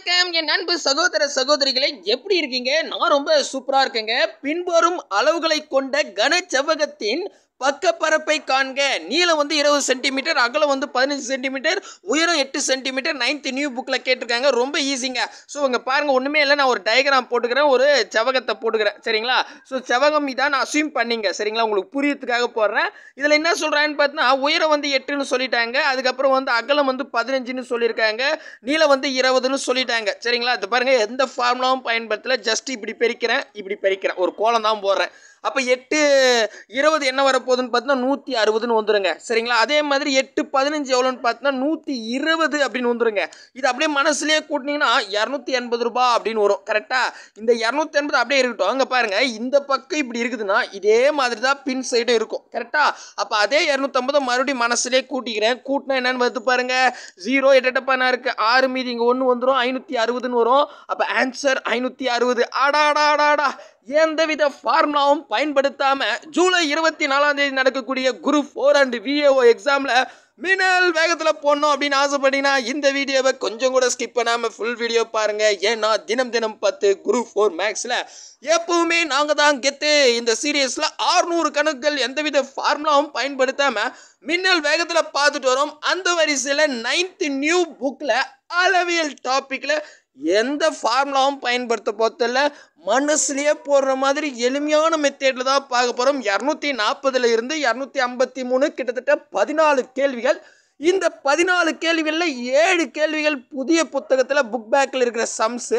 வணக்கம் என் அன்பு சகோதர சகோதரிகளே எப்படி இருக்கீங்க நான் ரொம்ப சூப்பரா இருக்கேங்க பின்வரும் அளவுகளை கொண்ட கன செவ்வகத்தின் பக்கப்பரப்பை காண்க நீளம் வந்து இருபது சென்டிமீட்டர் அகலம் வந்து பதினஞ்சு சென்டிமீட்டர் உயரம் எட்டு சென்டிமீட்டர் நைன்த் நியூ புக்கில் கேட்டிருக்காங்க ரொம்ப ஈஸிங்க ஸோ இங்கே பாருங்கள் ஒன்றுமே இல்லை நான் ஒரு டயக்ராம் போட்டுக்கிறேன் ஒரு செவகத்தை போட்டுக்கிறேன் சரிங்களா ஸோ செவகம் இதான் நான் அசியூம் பண்ணிங்க சரிங்களா உங்களுக்கு புரியறதுக்காக போடுறேன் இதில் என்ன சொல்கிறான்னு பார்த்தீங்கன்னா உயரம் வந்து எட்டுன்னு சொல்லிட்டாங்க அதுக்கப்புறம் வந்து அகலம் வந்து பதினஞ்சுன்னு சொல்லியிருக்காங்க நீளம் வந்து இருபதுன்னு சொல்லிட்டாங்க சரிங்களா அது பாருங்கள் எந்த ஃபார்முலாவும் பயன்படுத்தல ஜஸ்ட் இப்படி பெருக்கிறேன் இப்படி பெருக்கிறேன் ஒரு கோலம் தான் போடுறேன் அப்போ எட்டு இருபது என்ன வரப்போகுதுன்னு பார்த்தீங்கன்னா நூற்றி அறுபதுன்னு வந்துருங்க சரிங்களா அதே மாதிரி எட்டு பதினஞ்சு எவ்வளோன்னு பார்த்தீங்கன்னா நூற்றி இருபது அப்படின்னு வந்துருங்க இது அப்படியே மனசுலேயே கூட்டினீங்கன்னா இரநூத்தி எண்பது ரூபாய் அப்படின்னு வரும் கரெக்டாக இந்த இரநூத்தி எண்பது அப்படியே இருக்கட்டும் அங்கே பாருங்கள் இந்த பக்கம் இப்படி இருக்குதுன்னா இதே மாதிரி தான் பின் சைடும் இருக்கும் கரெக்டாக அப்போ அதே இரநூத்தம்பதை மறுபடியும் மனசுலேயே கூட்டிக்கிறேன் கூட்டினா என்னன்னு வந்து பாருங்க ஜீரோ எட்டப்பா இருக்குது ஆறு மீதி இங்கே ஒன்று வந்துடும் ஐநூற்றி அறுபதுன்னு வரும் அப்போ ஆன்சர் ஐநூற்றி அறுபது ஆடாடா ஆடாடா எந்தவித ஃபார்முலாவும் பயன்படுத்தாம ஜூலை இருபத்தி நாலாம் தேதி நடக்கக்கூடிய குரூப் ஃபோர் அண்ட் விஏஓ எக்ஸாமில் மின்னல் வேகத்தில் போடணும் அப்படின்னு ஆசைப்பட்டீங்கன்னா இந்த வீடியோவை கொஞ்சம் கூட ஸ்கிப் பண்ணாமல் ஃபுல் வீடியோ பாருங்க ஏன்னா தினம் தினம் பத்து குரூப் ஃபோர் மேக்ஸில் எப்பவுமே நாங்கள் தான் கெத்து இந்த சீரியஸில் ஆறுநூறு கணக்குகள் எந்தவித ஃபார்முலாவும் பயன்படுத்தாமல் மின்னல் வேகத்தில் பார்த்துட்டு வரோம் அந்த வரிசையில் நைன்த் நியூ புக்கில் அளவியல் டாப்பிக்கில் எந்த ஃபார்முலாவும் பயன்படுத்த போதில்ல மனசுலேயே போடுற மாதிரி எளிமையான மெத்தேடில் தான் பார்க்க போகிறோம் இரநூத்தி நாற்பதுல இருந்து இரநூத்தி ஐம்பத்தி மூணு கிட்டத்தட்ட பதினாலு கேள்விகள் இந்த பதினாலு கேள்விகளில் ஏழு கேள்விகள் புதிய புத்தகத்தில் புக் பேக்கில் இருக்கிற சம்ஸு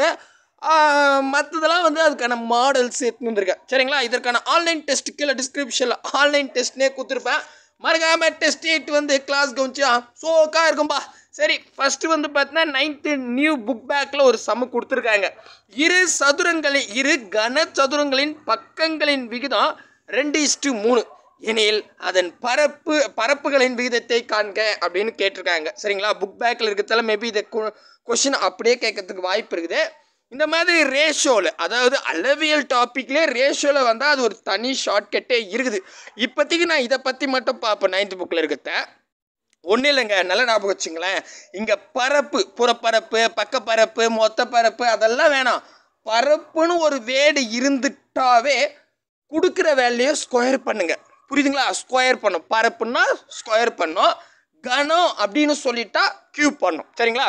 மற்றதெல்லாம் வந்து அதுக்கான மாடல்ஸ் எடுத்துன்னு வந்திருக்கேன் சரிங்களா இதற்கான ஆன்லைன் டெஸ்ட் கீழே டிஸ்கிரிப்ஷனில் ஆன்லைன் டெஸ்ட்னே கொடுத்துருப்பேன் மறக்காம டெஸ்ட் எயிட் வந்து கிளாஸ் கவனிச்சா சோக்கா இருக்கும்பா சரி ஃபர்ஸ்ட் வந்து பார்த்தீங்கன்னா நைன்த்து நியூ புக் பேக்கில் ஒரு சம கொடுத்துருக்காங்க இரு சதுரங்களின் இரு கன சதுரங்களின் பக்கங்களின் விகிதம் ரெண்டு இஸ்டு மூணு எனில் அதன் பரப்பு பரப்புகளின் விகிதத்தை காண்க அப்படின்னு கேட்டிருக்காங்க சரிங்களா புக் பேக்கில் இருக்கிறதால மேபி இதை கொஷின் அப்படியே கேட்கறதுக்கு வாய்ப்பு இருக்குது இந்த மாதிரி ரேஷியோவில் அதாவது அளவியல் டாப்பிக்லேயே ரேஷியோவில் வந்தால் அது ஒரு தனி ஷார்ட்கட்டே இருக்குது இப்போதைக்கு நான் இதை பற்றி மட்டும் பார்ப்பேன் நைன்த் புக்கில் இருக்கிறத ஒன்றும் இல்லைங்க நல்ல ஞாபகம் வச்சுங்களேன் இங்கே பரப்பு புறப்பரப்பு பக்கப்பரப்பு மொத்த பரப்பு அதெல்லாம் வேணாம் பரப்புன்னு ஒரு வேடு இருந்துட்டாவே கொடுக்குற வேலையை ஸ்கொயர் பண்ணுங்க புரியுதுங்களா ஸ்கொயர் பண்ணும் பரப்புன்னா ஸ்கொயர் பண்ணும் கனம் அப்படின்னு சொல்லிட்டா கியூப் பண்ணும் சரிங்களா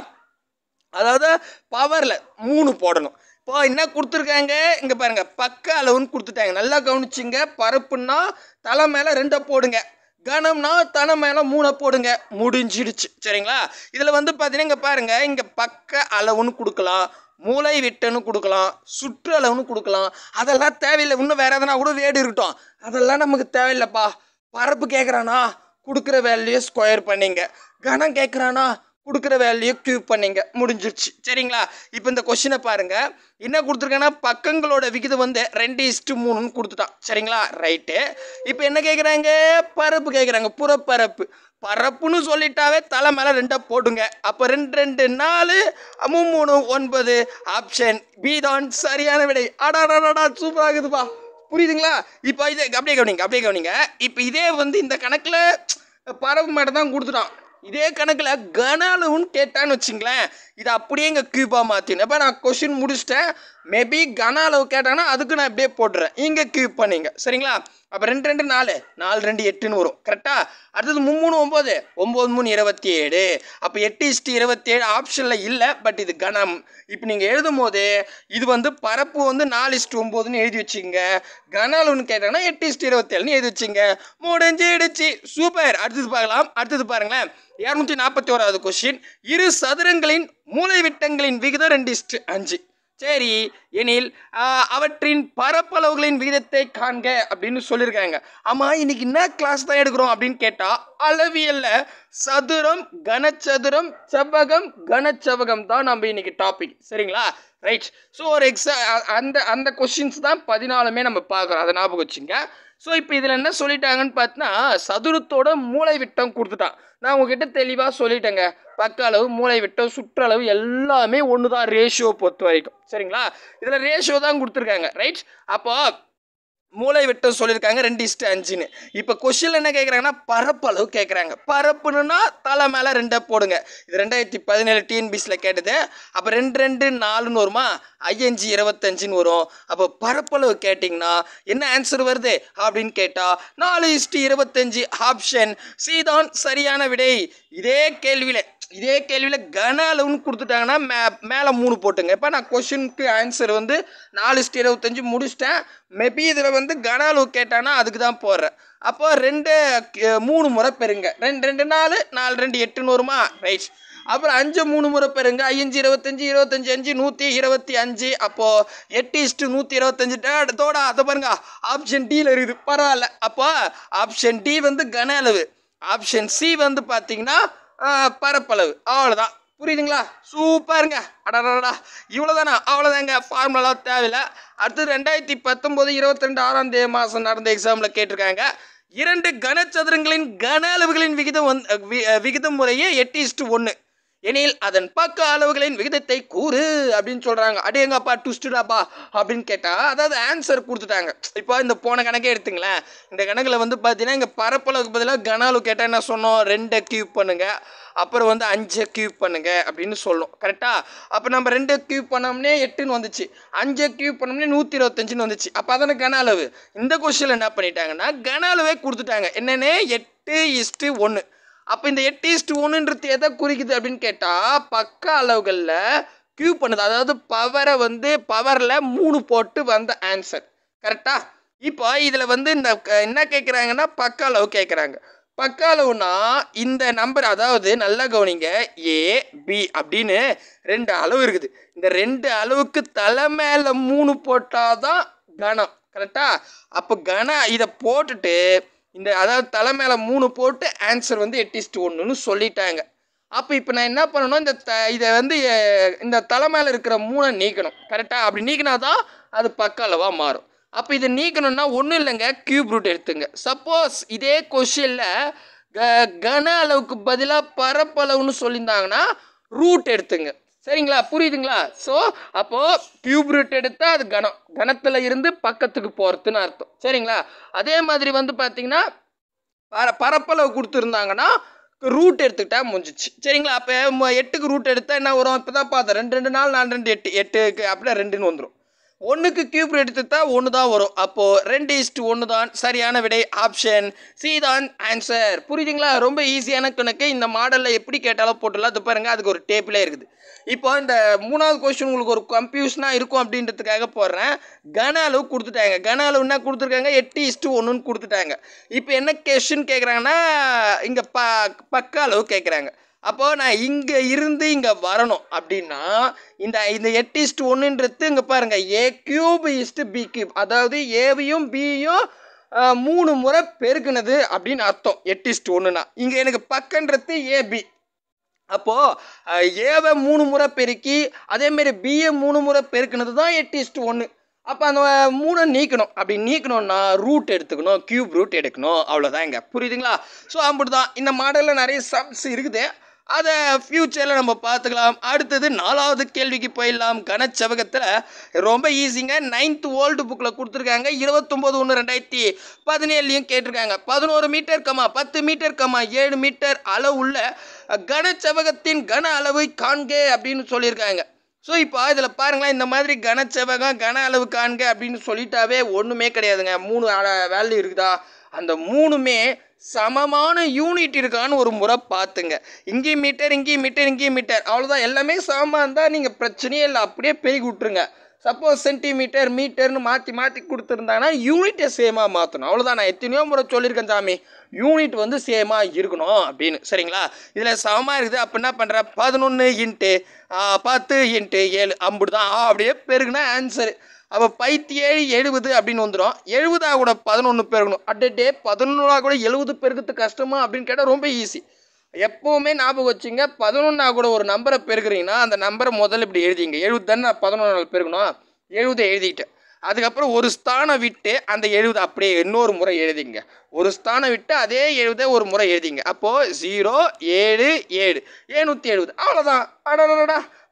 அதாவது பவரில் மூணு போடணும் இப்போ என்ன கொடுத்துருக்காங்க இங்கே பாருங்கள் பக்க அளவுன்னு கொடுத்துட்டாங்க நல்லா கவனிச்சிங்க பரப்புன்னா தலை மேலே ரெண்டை போடுங்க கனம்னா தலை மேலே மூணை போடுங்க முடிஞ்சிடுச்சு சரிங்களா இதில் வந்து பார்த்தீங்கன்னா இங்கே பாருங்கள் இங்கே பக்க அளவுன்னு கொடுக்கலாம் மூளை விட்டுன்னு கொடுக்கலாம் சுற்று அளவுன்னு கொடுக்கலாம் அதெல்லாம் தேவையில்லை இன்னும் வேறு எதனா கூட வேடு இருக்கட்டும் அதெல்லாம் நமக்கு தேவையில்லைப்பா பரப்பு கேட்குறானா கொடுக்குற வேல்யூயை ஸ்கொயர் பண்ணிங்க கனம் கேட்குறானா கொடுக்குற வேல்யூ கியூப் பண்ணிங்க முடிஞ்சிருச்சு சரிங்களா இப்போ இந்த கொஷினை பாருங்க என்ன கொடுத்துருக்கேன்னா பக்கங்களோட விகிதம் வந்து ரெண்டு இஸ்டு மூணுன்னு கொடுத்துட்டான் சரிங்களா ரைட்டு இப்போ என்ன கேட்குறாங்க பரப்பு கேட்குறாங்க புறப்பரப்பு பரப்புன்னு சொல்லிட்டாவே தலை மேலே ரெண்டை போடுங்க அப்போ ரெண்டு ரெண்டு நாலு மூணு மூணு ஒன்பது ஆப்ஷன் பி தான் சரியான விடை அடாடாடா சூப்பராக இருக்குதுப்பா புரியுதுங்களா இப்போ இதே அப்படியே கவனிங்க அப்படியே கவனிங்க இப்போ இதே வந்து இந்த கணக்கில் பரப்பு மட்டும் தான் கொடுத்துட்டான் இதே கணக்கில் கன அளவுன்னு கேட்டான்னு வச்சுங்களேன் இதை அப்படியே இங்கே கியூபாக மாற்றினேன் இப்போ நான் கொஷின் முடிச்சிட்டேன் மேபி கன அளவு கேட்டாங்கன்னா அதுக்கு நான் இப்படியே போட்டுறேன் இங்கே கியூப் பண்ணிங்க சரிங்களா அப்போ ரெண்டு ரெண்டு நாலு நாலு ரெண்டு எட்டுன்னு வரும் கரெக்டாக அடுத்தது மூணு ஒம்பது ஒம்பது மூணு இருபத்தி ஏழு அப்போ எட்டு இஸ்ட்டு இருபத்தி ஏழு ஆப்ஷனில் இல்லை பட் இது கணம் இப்போ நீங்கள் எழுதும் போது இது வந்து பரப்பு வந்து நாலு இஸ்ட்டு ஒம்போதுன்னு எழுதி வச்சுங்க கன அளவுன்னு கேட்டாங்கன்னா எட்டு இஸ்ட்டு இருபத்தேழுன்னு எழுதி வச்சுங்க முடிஞ்சிடுச்சு சூப்பர் அடுத்தது பார்க்கலாம் அடுத்தது பாருங்களேன் இரநூத்தி நாற்பத்தி ஓராவது கொஸ்டின் இரு சதுரங்களின் மூளை விட்டங்களின் விகிதம் ரெண்டு இஸ்ட்டு அஞ்சு சரி எனில் அவற்றின் பரப்பளவுகளின் விகிதத்தை காண்க அப்படின்னு சொல்லியிருக்காங்க ஆமாம் இன்னைக்கு என்ன கிளாஸ் தான் எடுக்கிறோம் அப்படின்னு கேட்டால் அளவியல்ல சதுரம் கனச்சதுரம் செவ்வகம் கனச்செவ்வகம் தான் நம்ம இன்னைக்கு டாபிக் சரிங்களா ரைட் ஸோ ஒரு எக்ஸா அந்த அந்த கொஷின்ஸ் தான் பதினாலுமே நம்ம பார்க்குறோம் அதை ஞாபகம் வச்சுங்க ஸோ இப்போ இதில் என்ன சொல்லிட்டாங்கன்னு பார்த்தீங்கன்னா சதுரத்தோட மூளை விட்டம் கொடுத்துட்டான் நான் உங்ககிட்ட தெளிவாக சொல்லிட்டேங்க பக்க அளவு மூளை விட்டம் சுற்றளவு எல்லாமே ஒன்று தான் ரேஷியோ பொறுத்த வரைக்கும் சரிங்களா இதில் ரேஷியோ தான் கொடுத்துருக்காங்க ரைட் அப்போ மூளை விட்டம் சொல்லியிருக்காங்க ரெண்டு இஸ்ட்டு அஞ்சுன்னு இப்போ கொஷினில் என்ன கேட்குறாங்கன்னா பரப்பளவு கேட்குறாங்க பரப்புனா தலை மேலே ரெண்டை போடுங்க இது ரெண்டாயிரத்தி பதினேழு டிஎன்பிசியில் கேட்டது அப்போ ரெண்டு ரெண்டு நாலுன்னு வருமா ஐஎன்ஜி இருபத்தஞ்சுன்னு வரும் அப்போ பரப்பளவு கேட்டிங்கன்னா என்ன ஆன்சர் வருது அப்படின்னு கேட்டால் நாலு இஸ்ட்டு இருபத்தஞ்சு ஆப்ஷன் சி தான் சரியான விடை இதே கேள்வியில் இதே கேள்வியில் கன அளவுன்னு கொடுத்துட்டாங்கன்னா மே மேலே மூணு போட்டுங்க இப்போ நான் கொஷினுக்கு ஆன்சர் வந்து நாலு இஸ்ட்டு இருபத்தஞ்சு முடிச்சிட்டேன் மேபி இதில் வந்து கன அளவு கேட்டானா அதுக்கு தான் போடுறேன் அப்போ ரெண்டு அஹ், மூணு முறை பெறுங்க ரெண்டு ரெண்டு நாலு நாலு ரெண்டு எட்டுன்னு வருமா ரைட் அப்புறம் அஞ்சு மூணு முறை பெறுங்க ஐயஞ்சு இருபத்தஞ்சு இருபத்தஞ்சு அஞ்சு நூற்றி இருபத்தி அஞ்சு அப்போது எட்டு இஸ்ட்டு நூற்றி இருபத்தஞ்சு தோடா அதை பாருங்க ஆப்ஷன் டியில் இருக்குது பரவாயில்ல அப்போ ஆப்ஷன் டி வந்து கன அளவு ஆப்ஷன் சி வந்து பார்த்தீங்கன்னா ஆஹ், பரப்பளவு அவ்வளோதான் புரியுதுங்களா சூப்பருங்க அடடா இவ்வளோதானா அவ்வளோதாங்க ஃபார்முலாலாம் தேவையில்லை அடுத்தது ரெண்டாயிரத்தி பத்தொம்போது இருபத்தி ரெண்டு ஆறாம் தேதி மாதம் நடந்த எக்ஸாமில் கேட்டிருக்காங்க இரண்டு கனச்சதுரங்களின் கன அளவுகளின் விகிதம் வந்து வி- விகிதம் முறையே எட்டு இஸ்டு ஒன்று எனில் அதன் பக்க அளவுகளின் விகிதத்தை கூறு அப்படின்னு சொல்கிறாங்க அடேங்கப்பா டுஸ்டுடாப்பா அப்படின்னு கேட்டால் அதாவது ஆன்சர் கொடுத்துட்டாங்க இப்போ இந்த போன கணக்கே எடுத்துங்களேன் இந்த கணக்கில் வந்து பார்த்தீங்கன்னா இங்கே பரப்பளவுக்கு பதிலாக கன அளவு கேட்டால் என்ன சொன்னோம் ரெண்டை கியூப் பண்ணுங்க அப்புறம் வந்து அஞ்சை கியூப் பண்ணுங்க அப்படின்னு சொல்லணும் கரெக்டாக அப்போ நம்ம ரெண்டு கியூப் பண்ணோம்னே எட்டுன்னு வந்துச்சு அஞ்சை கியூப் பண்ணோம்னே நூற்றி இருபத்தஞ்சுன்னு வந்துச்சு அப்போ அதான கன அளவு இந்த கொஸ்டினில் என்ன பண்ணிட்டாங்கன்னா கன அளவே கொடுத்துட்டாங்க என்னென்னு எட்டு இஸ்ட்டு ஒன்று அப்போ இந்த எட்டு இஸ்ட்டு ஒன்றுன்றது எதை குறிக்குது அப்படின்னு கேட்டால் பக்க அளவுகளில் கியூ பண்ணுது அதாவது பவரை வந்து பவரில் மூணு போட்டு வந்த ஆன்சர் கரெக்டா இப்போ இதில் வந்து இந்த க- என்ன கேட்குறாங்கன்னா பக்க அளவு கேட்குறாங்க பக்க அளவுனா இந்த நம்பர் அதாவது நல்லா கவனிங்க ஏ பி அப்படின்னு ரெண்டு அளவு இருக்குது இந்த ரெண்டு அளவுக்கு தலை மேலே மூணு போட்டால் தான் கணம் கரெக்டா அப்போ கன இதை போட்டுட்டு இந்த அதாவது தலை மேலே மூணு போட்டு ஆன்சர் வந்து எட்டிஸ்ட் ஒன்றுன்னு சொல்லிட்டாங்க அப்போ இப்போ நான் என்ன பண்ணணும் இந்த த இதை வந்து அஹ், இந்த தலை மேலே இருக்கிற மூணை நீக்கணும் கரெக்டாக அப்படி நீக்கினா தான் அது பக்க அளவாக மாறும் அப்போ இதை நீக்கணும்னா ஒன்றும் இல்லைங்க கியூப் ரூட் எடுத்துங்க சப்போஸ் இதே கொஷினில் க கன அளவுக்கு பதிலாக பரப்பளவுன்னு சொல்லியிருந்தாங்கன்னா ரூட் எடுத்துங்க சரிங்களா புரியுதுங்களா ஸோ அப்போது கியூப் ரூட் எடுத்தால் அது கனம் கனத்தில் இருந்து பக்கத்துக்கு போகிறதுன்னு அர்த்தம் சரிங்களா அதே மாதிரி வந்து பார்த்தீங்கன்னா பர பரப்பளவு கொடுத்துருந்தாங்கன்னா ரூட் எடுத்துக்கிட்டா முடிஞ்சிச்சு சரிங்களா அப்போ எட்டுக்கு ரூட் எடுத்தால் என்ன வரும் இப்போ தான் பார்த்தேன் ரெண்டு ரெண்டு நாள் நாலு ரெண்டு எட்டு எட்டுக்கு அப்படியே ரெண்டுன்னு வந்துடும் ஒன்றுக்கு கியூப் எடுத்துட்டா ஒன்று தான் வரும் அப்போது ரெண்டு இஸ்ட்டு ஒன்று தான் சரியான விடை ஆப்ஷன் சி தான் ஆன்சர் புரியுதுங்களா ரொம்ப ஈஸியான கணக்கு இந்த மாடலில் எப்படி கேட்டாலும் போட்டுடலாம் அது பாருங்க அதுக்கு ஒரு டேபிளே இருக்குது இப்போ இந்த மூணாவது கொஸ்டின் உங்களுக்கு ஒரு கன்ஃபியூஷனாக இருக்கும் அப்படின்றதுக்காக போடுறேன் கன அளவு கொடுத்துட்டாங்க கன அளவு என்ன கொடுத்துருக்காங்க எட்டு இஸ்ட்டு ஒன்றுன்னு கொடுத்துட்டாங்க இப்போ என்ன கொஸ்டின் கேட்குறாங்கன்னா இங்கே ப பக்க அளவு கேட்குறாங்க அப்போது நான் இங்கே இருந்து இங்கே வரணும் அப்படின்னா இந்த இந்த எட்டு இஸ்ட்டு ஒன்றுன்றது இங்கே பாருங்கள் A cube is to B cube அதாவது ஏவையும் பியும் மூணு முறை பெருக்குனது அப்படின்னு அர்த்தம் எட்டு இஸ்ட்டு ஒன்றுனா இங்கே எனக்கு பக்கன்றது ஏபி அப்போது ஏவை மூணு முறை பெருக்கி அதேமாரி பிஏ மூணு முறை பெருக்குனது தான் எட்டு இஸ்ட்டு ஒன்று அப்போ அந்த மூணை நீக்கணும் அப்படி நீக்கணும்னா ரூட் எடுத்துக்கணும் கியூப் ரூட் எடுக்கணும் அவ்வளோதான் இங்கே புரியுதுங்களா ஸோ அப்படி தான் இந்த மாடலில் நிறைய சம்ஸ் இருக்குது அதை ஃப்யூச்சரில் நம்ம பார்த்துக்கலாம் அடுத்தது நாலாவது கேள்விக்கு போயிடலாம் கனச்சவகத்தில் ரொம்ப ஈஸிங்க நைன்த் ஓல்டு புக்கில் கொடுத்துருக்காங்க இருபத்தொம்போது ஒன்று ரெண்டாயிரத்தி பதினேழுலையும் கேட்டிருக்காங்க பதினோரு மீட்டர் கமா பத்து மீட்டர் கமா ஏழு மீட்டர் அளவுள்ள கனச்சவகத்தின் கன அளவை காண்க அப்படின்னு சொல்லியிருக்காங்க ஸோ இப்போ இதில் பாருங்களேன் இந்த மாதிரி கனச்செவகம் கன அளவு காண்க அப்படின்னு சொல்லிட்டாவே ஒன்றுமே கிடையாதுங்க மூணு வேல்யூ இருக்குதா அந்த மூணுமே சமமான யூனிட் இருக்கான்னு ஒரு முறை பார்த்துங்க இங்கேயும் மீட்டர் இங்கேயும் மீட்டர் இங்கேயும் மீட்டர் அவ்வளோதான் எல்லாமே சமமாக இருந்தால் நீங்கள் பிரச்சனையே இல்லை அப்படியே பெருகி விட்ருங்க சப்போஸ் சென்டிமீட்டர் மீட்டர்னு மாற்றி மாற்றி கொடுத்துருந்தாங்கன்னா யூனிட்டை சேமாக மாற்றணும் அவ்வளோதான் நான் எத்தனையோ முறை சொல்லியிருக்கேன் சாமி யூனிட் வந்து சேமாக இருக்கணும் அப்படின்னு சரிங்களா இதில் சமமாக இருக்குது அப்போ என்ன பண்ணுற பதினொன்று இன்ட்டு பத்து இன்ட்டு ஏழு அம்புட்டு தான் ஆ, அப்படியே பெருகுனா ஆன்சரு அப்போ பைத்தி ஏழு எழுபது அப்படின்னு வந்துடும் எழுபதா கூட பதினொன்று பெருகணும் அட்டே பதினொன்றா கூட எழுபது பெருக்கிறது கஷ்டமா அப்படின்னு கேட்டால் ரொம்ப ஈஸி எப்போவுமே ஞாபகம் வச்சுங்க பதினொன்றா கூட ஒரு நம்பரை பெருக்குறீங்கன்னா அந்த நம்பரை முதல்ல இப்படி எழுதிங்க எழுபது தானே நான் பதினொன்று பெருக்கணும் எழுபது எழுதிட்டேன் அதுக்கப்புறம் ஒரு ஸ்தானம் விட்டு அந்த எழுபது அப்படியே இன்னொரு முறை எழுதிங்க ஒரு ஸ்தானம் விட்டு அதே எழுபதை ஒரு முறை எழுதிங்க அப்போது ஜீரோ ஏழு ஏழு ஏழ்நூற்றி எழுபது அவ்வளோதான் அடடடா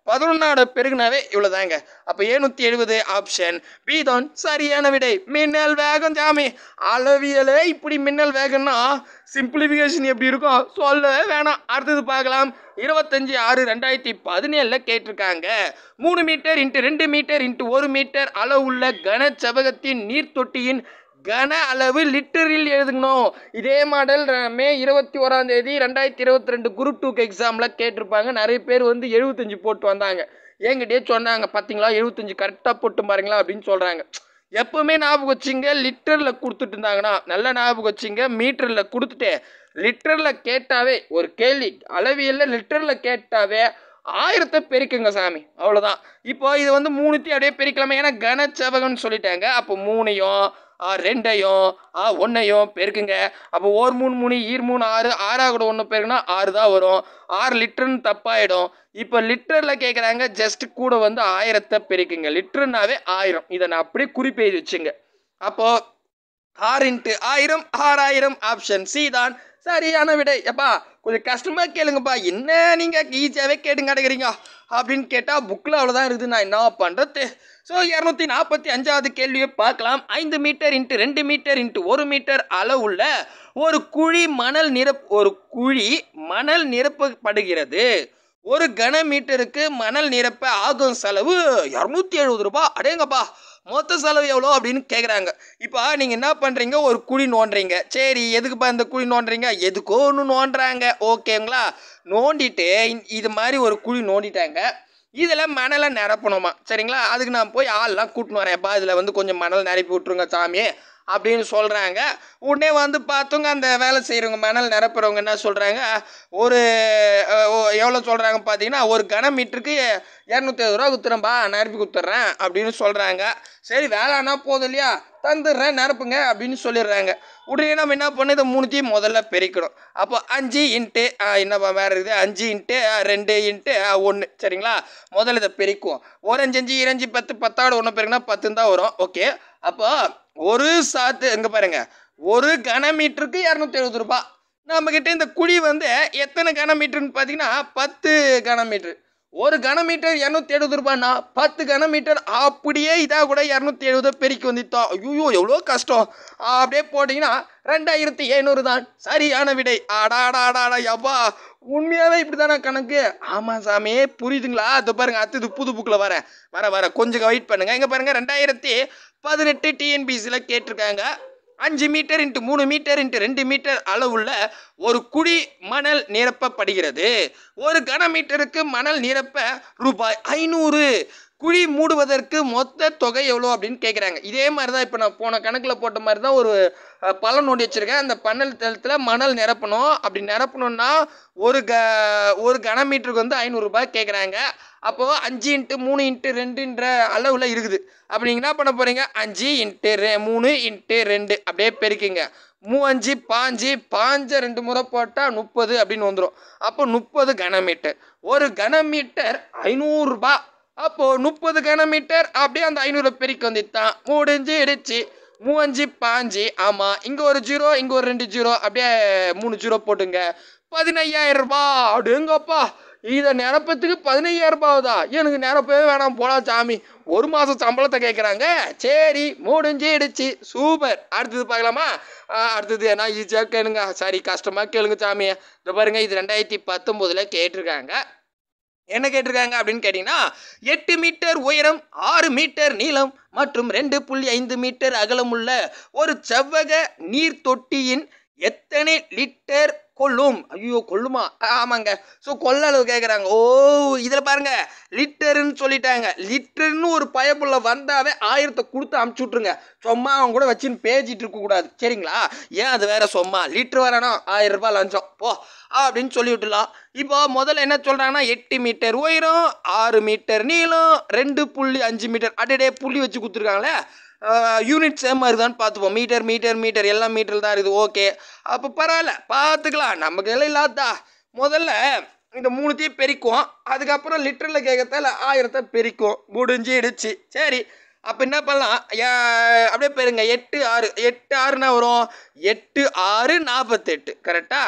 பதினொன்னோட பெருகுனாவே இவ்வளோதாங்க அப்போ ஏழ்நூற்றி எழுபது ஆப்ஷன் பி தான் சரியான விடை மின்னல் வேகம் ஜாமி அளவியலே இப்படி மின்னல் வேகம்னா சிம்பிளிஃபிகேஷன் எப்படி இருக்கும் சொல்லவே வேணாம் அடுத்தது பார்க்கலாம் இருபத்தஞ்சி ஆறு ரெண்டாயிரத்தி பதினேழில் கேட்டிருக்காங்க மூணு மீட்டர் இன்ட்டு ரெண்டு மீட்டர் இன்ட்டு ஒரு மீட்டர் அளவுள்ள கனச்செவகத்தின் நீர் தொட்டியின் கன அளவு லிட்டரில் எழுதுங்கணும் இதே மாடல் ர- மே இருபத்தி ஓராம் தேதி ரெண்டாயிரத்தி இருபத்தி ரெண்டு குரூப் டூக்கு எக்ஸாமில் கேட்டிருப்பாங்க நிறைய பேர் வந்து எழுபத்தஞ்சு போட்டு வந்தாங்க என்கிட்டயே சொன்னாங்க பார்த்தீங்களா எழுபத்தஞ்சு கரெக்டாக போட்டு பாருங்களா அப்படின்னு சொல்கிறாங்க எப்பவுமே ஞாபகம் வச்சுங்க லிட்டரில் கொடுத்துட்டு இருந்தாங்கன்னா நல்ல ஞாபகம் வச்சுங்க மீட்டரில் கொடுத்துட்டு லிட்டரில் கேட்டாவே ஒரு கேள்வி அளவியல்ல லிட்டரில் கேட்டாவே ஆயிரத்தை பெருக்குங்க சாமி அவ்வளோதான் இப்போ இது வந்து மூணுத்தையும் அப்படியே பெருக்கலாமே ஏன்னா கனச்செவகம்னு சொல்லிட்டாங்க அப்போ மூணையும் ஆ, ரெண்டையும் ஆ ஒன்றையும் பெருக்குங்க அப்போ ஓர் மூணு மூணு ஈர் மூணு ஆறு ஆறா கூட ஒன்று பெருக்குனா ஆறு தான் வரும் ஆறு லிட்டர்னு தப்பாயிடும் இப்போ லிட்டரில் கேட்குறாங்க ஜஸ்ட் கூட வந்து ஆயிரத்தை பெருக்குங்க லிட்டருனாவே ஆயிரம் இதை நான் அப்படியே குறிப்பெய்து வச்சுங்க அப்போது ஆறு இன்ட்டு ஆயிரம் ஆறாயிரம் ஆப்ஷன் சி தான் சரியான விடை எப்பா கொஞ்சம் கஷ்டமாக கேளுங்கப்பா என்ன நீங்கள் ஈஸியாகவே கேட்டுங்க கிடைக்கிறீங்க அப்படின்னு கேட்டால் புக்கில் அவ்வளோதான் இருக்குது நான் என்ன பண்ணுறது ஸோ இரநூத்தி நாற்பத்தி அஞ்சாவது கேள்வியை பார்க்கலாம் ஐந்து மீட்டர் இன்ட்டு ரெண்டு மீட்டர் இன்ட்டு ஒரு மீட்டர் அளவுள்ள ஒரு குழி மணல் நிரப் ஒரு குழி மணல் நிரப்பப்படுகிறது ஒரு கன மீட்டருக்கு மணல் நிரப்ப ஆகும் செலவு இரநூத்தி எழுபது ரூபாய் அடேங்கப்பா மொத்த செலவு எவ்வளோ அப்படின்னு கேட்குறாங்க இப்போ நீங்கள் என்ன பண்ணுறீங்க ஒரு குழி நோண்டுறீங்க சரி எதுக்குப்பா இந்த குழி நோண்டுறீங்க எதுக்கோ ஒன்று நோண்டுறாங்க ஓகேங்களா நோண்டிட்டு இ- இது மாதிரி ஒரு குழி நோண்டிட்டாங்க இதில் மணலை நிரப்பணுமா சரிங்களா அதுக்கு நான் போய் ஆள்லாம் கூட்டின்னு வரேன்ப்பா இதில் வந்து கொஞ்சம் மணல் நிரப்பி விட்ருங்க சாமி அப்படின்னு சொல்கிறாங்க உடனே வந்து பார்த்தவங்க அந்த வேலை செய்கிறவங்க மணல் நிரப்புறவங்க என்ன சொல்கிறாங்க ஒரு அஹ், ஓ- எவ்வளோ சொல்கிறாங்க பார்த்தீங்கன்னா ஒரு கன மீட்டருக்கு இரநூத்தி ரூபா குத்துறேன்பா நிரப்பி குத்துட்றேன் அப்படின்னு சொல்கிறாங்க சரி வேலைன்னா போதும் இல்லையா தந்துடுறேன் நிரப்புங்க அப்படின்னு சொல்லிடுறாங்க உடனே நம்ம என்ன பண்ண இதை மூணுத்தையும் முதல்ல பெருக்கணும் அப்போ அஞ்சு இன்ட்டு என்னப்பா வேறு இருக்குது அஞ்சு இன்ட்டு ரெண்டு இன்ட்டு ஒன்று சரிங்களா முதல்ல இதை பெருக்குவோம் ஒரு அஞ்சு அஞ்சு இரஞ்சு பத்து பத்தாவோட ஒன்று பெருக்குனா பத்துன்னு தான் வரும் ஓகே அப்போ ஒரு சாத்து எங்கே பாருங்க ஒரு கன மீட்டருக்கு இரநூத்தி எழுபது ரூபாய் நம்மக்கிட்ட இந்த குழி வந்து எத்தனை கன மீட்டர்னு பார்த்தீங்கன்னா பத்து கன மீட்டர் ஒரு கன மீட்டர் இரநூத்தி எழுபது ரூபாய்னா பத்து கன மீட்டர் அப்படியே இதாக கூட இரநூத்தி எழுபது பெருக்கி வந்துட்டோம் ஐயோ எவ்வளோ கஷ்டம் அப்படியே போட்டிங்கன்னா ரெண்டாயிரத்தி எழுநூறு தான் சரியான விடை ஆடா ஆடா ஆடா ஆடா யப்பா உண்மையாகவே இப்படி தானே கணக்கு ஆமாம் சாமி புரியுதுங்களா அது பாருங்க அடுத்தது புது புக்கில் வரேன் வர வர கொஞ்சம் வெயிட் பண்ணுங்க இங்கே பாருங்க ரெண்டாயிரத்தி பதினெட்டு டிஎன்பிசியில் கேட்டிருக்காங்க அஞ்சு மீட்டர் இன்ட்டு மூணு மீட்டர் இன்ட்டு ரெண்டு மீட்டர் அளவுள்ள ஒரு குழி மணல் நிரப்பப்படுகிறது ஒரு கன மீட்டருக்கு மணல் நிரப்ப ரூபாய் ஐநூறு குழி மூடுவதற்கு மொத்த தொகை எவ்வளோ அப்படின்னு கேட்குறாங்க இதே மாதிரி தான் இப்போ நான் போன கணக்கில் போட்ட மாதிரி தான் ஒரு அஹ், பலன் நோண்டி வச்சுருக்கேன் அந்த பன்னல் தளத்தில் மணல் நிரப்பணும் அப்படி நிரப்பணும்னா ஒரு க ஒரு கன மீட்டருக்கு வந்து ஐநூறுரூபா கேட்குறாங்க அப்போது அஞ்சு இன்ட்டு மூணு இன்ட்டு ரெண்டுன்ற அளவில் இருக்குது அப்போ நீங்கள் என்ன பண்ண போகிறீங்க அஞ்சு இன்ட்டு ரெ மூணு இன்ட்டு ரெண்டு அப்படியே பெருக்கிங்க மூவஞ்சு பாஞ்சு பாஞ்ச ரெண்டு முறை போட்டால் முப்பது அப்படின்னு வந்துடும் அப்போ முப்பது கனமீட்டர் ஒரு கனமீட்டர் ஐநூறுரூபா அப்போது முப்பது கனமீட்டர் அப்படியே அந்த ஐநூறு பெருக்கி வந்துட்டான் முடிஞ்சு இடிச்சு மூவஞ்சு பாஞ்சு ஆமாம் இங்கே ஒரு ஜீரோ இங்கே ஒரு ரெண்டு ஜீரோ அப்படியே மூணு ஜீரோ போட்டுங்க பதினையாயிரம் ரூபாய் அப்படிங்கப்பா இதை நிரப்பத்துக்கு பதினையாயிரம் ரூபாய் ஆகுதா எனக்கு நிரப்பவே வேணாம் போலாம் சாமி ஒரு மாதம் சம்பளத்தை கேட்குறாங்க சரி முடிஞ்சிடுச்சு சூப்பர் அடுத்தது பார்க்கலாமா ஆ, அடுத்தது என்ன ஈஸியாக கேளுங்க சரி கஷ்டமாக கேளுங்க சாமி இந்த பாருங்க இது ரெண்டாயிரத்தி பத்தொம்போதில் கேட்டிருக்காங்க என்ன கேட்டிருக்காங்க அப்படின்னு கேட்டிங்கன்னா எட்டு மீட்டர் உயரம் ஆறு மீட்டர் நீளம் மற்றும் ரெண்டு புள்ளி ஐந்து மீட்டர் அகலமுள்ள ஒரு செவ்வக நீர் தொட்டியின் எத்தனை லிட்டர் கொள்ளும் ஐயோ கொள்ளுமா ஆ, ஆமாங்க ஸோ கொள்ள அளவு கேட்குறாங்க ஓ இதில் பாருங்க லிட்டருன்னு சொல்லிட்டாங்க லிட்டர்னு ஒரு பயப்புள்ள வந்தாவே ஆயிரத்தை கொடுத்து அமுச்சு விட்ருங்க சும்மா அவங்க கூட வச்சுன்னு பேசிட்டு இருக்கக்கூடாது சரிங்களா ஏன் அது வேற சும்மா லிட்டர் வரணும் ஆயிரம் ரூபாய் லஞ்சம் போ அப்படின்னு சொல்லி விட்டுலாம் இப்போ முதல்ல என்ன சொல்கிறாங்கன்னா எட்டு மீட்டர் உயரம் ஆறு மீட்டர் நீளம் ரெண்டு புள்ளி அஞ்சு மீட்டர் அடடே புள்ளி வச்சு கொடுத்துருக்காங்களே யூனிட் சேமாக இருக்குதான்னு பார்த்துப்போம் மீட்டர் மீட்டர் மீட்டர் எல்லாம் மீட்டர் தான் இருக்குது ஓகே அப்போ பரவாயில்ல பார்த்துக்கலாம் நமக்கு எல்லாம் இல்லாதா முதல்ல இந்த மூணுத்தையும் பெருக்குவோம் அதுக்கப்புறம் லிட்டரில் கேட்கறதால ஆயிரத்தை பெருக்கும் முடிஞ்சிடுச்சு சரி அப்போ என்ன பண்ணலாம் ஏ- அப்படியே பெருங்க எட்டு ஆறு எட்டு ஆறுனா வரும் எட்டு ஆறு நாற்பத்தெட்டு கரெக்டா